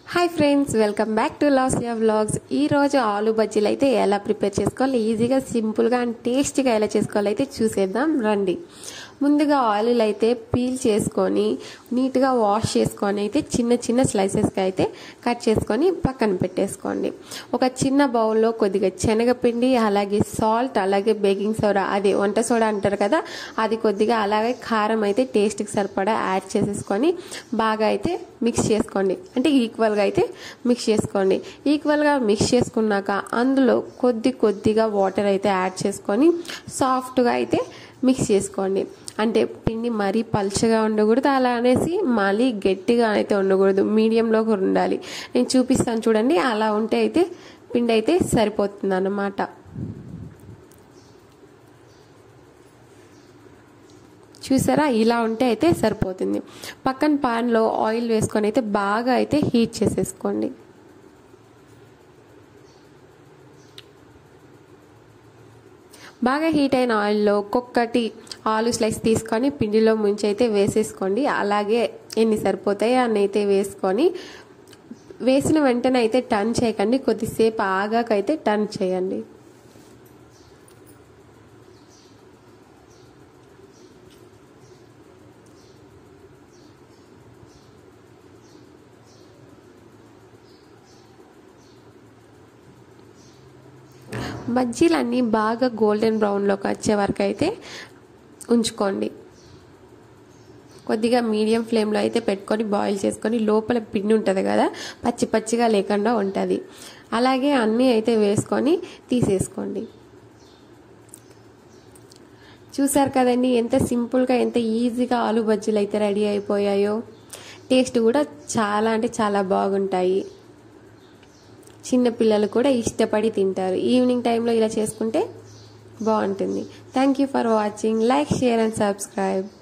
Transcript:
hi friends welcome back to Lasya vlogs ఈ రోజు ఆలు బజ్జీలు అయితే ఎలా ప్రిపేర్ చేసుకోవాలి ఈజీగా సింపుల్గా అండ్ టేస్టీగా ఎలా చేసుకోవాలి అయితే చూసేద్దాం రండి ముందుగా ఆయిల్ అయితే పీల్ చేసుకొని నీట్గా వాష్ చేసుకొని అయితే చిన్న చిన్న స్లైసెస్గా అయితే కట్ చేసుకొని పక్కన పెట్టేసుకోండి ఒక చిన్న బౌల్లో కొద్దిగా శనగపిండి అలాగే సాల్ట్ అలాగే బేకింగ్ సోడా అది వంట సోడా అంటారు కదా అది కొద్దిగా అలాగే కారం అయితే టేస్ట్కి సరిపడా యాడ్ చేసేసుకొని బాగా అయితే మిక్స్ చేసుకోండి అంటే ఈక్వల్గా అయితే మిక్స్ చేసుకోండి ఈక్వల్గా మిక్స్ చేసుకున్నాక అందులో కొద్ది కొద్దిగా వాటర్ అయితే యాడ్ చేసుకొని సాఫ్ట్గా అయితే మిక్స్ చేసుకోండి అంటే పిండి మరీ పల్చగా ఉండకూడదు అలా అనేసి మళ్ళీ గట్టిగా అయితే ఉండకూడదు మీడియంలో కూడా ఉండాలి నేను చూపిస్తాను చూడండి అలా ఉంటే అయితే పిండి అయితే సరిపోతుంది అన్నమాట చూసారా ఇలా ఉంటే అయితే సరిపోతుంది పక్కన పాన్లో ఆయిల్ వేసుకొని అయితే బాగా అయితే హీట్ చేసేసుకోండి బాగా హీట్ అయిన ఆయిల్లో ఒక్కొక్కటి ఆలు స్లైస్ తీసుకొని పిండిలో ముంచి అయితే వేసేసుకోండి అలాగే ఎన్ని సరిపోతాయి అన్ని అయితే వేసుకొని వేసిన వెంటనే అయితే టర్న్ చేయకండి కొద్దిసేపు ఆగాకైతే టర్న్ చేయండి బజ్జీలన్నీ బాగా గోల్డెన్ బ్రౌన్లోకి వచ్చే వరకు అయితే ఉంచుకోండి కొద్దిగా మీడియం ఫ్లేమ్లో అయితే పెట్టుకొని బాయిల్ చేసుకొని లోపల పిండి ఉంటుంది కదా పచ్చి పచ్చిగా లేకుండా ఉంటుంది అలాగే అన్నీ అయితే వేసుకొని తీసేసుకోండి చూసారు కదండి ఎంత సింపుల్గా ఎంత ఈజీగా ఆలు బజ్జీలు అయితే రెడీ అయిపోయాయో టేస్ట్ కూడా చాలా అంటే చాలా బాగుంటాయి చిన్న పిల్లలు కూడా ఇష్టపడి తింటారు ఈవినింగ్ టైంలో ఇలా చేసుకుంటే బాగుంటుంది thank you for watching like share and subscribe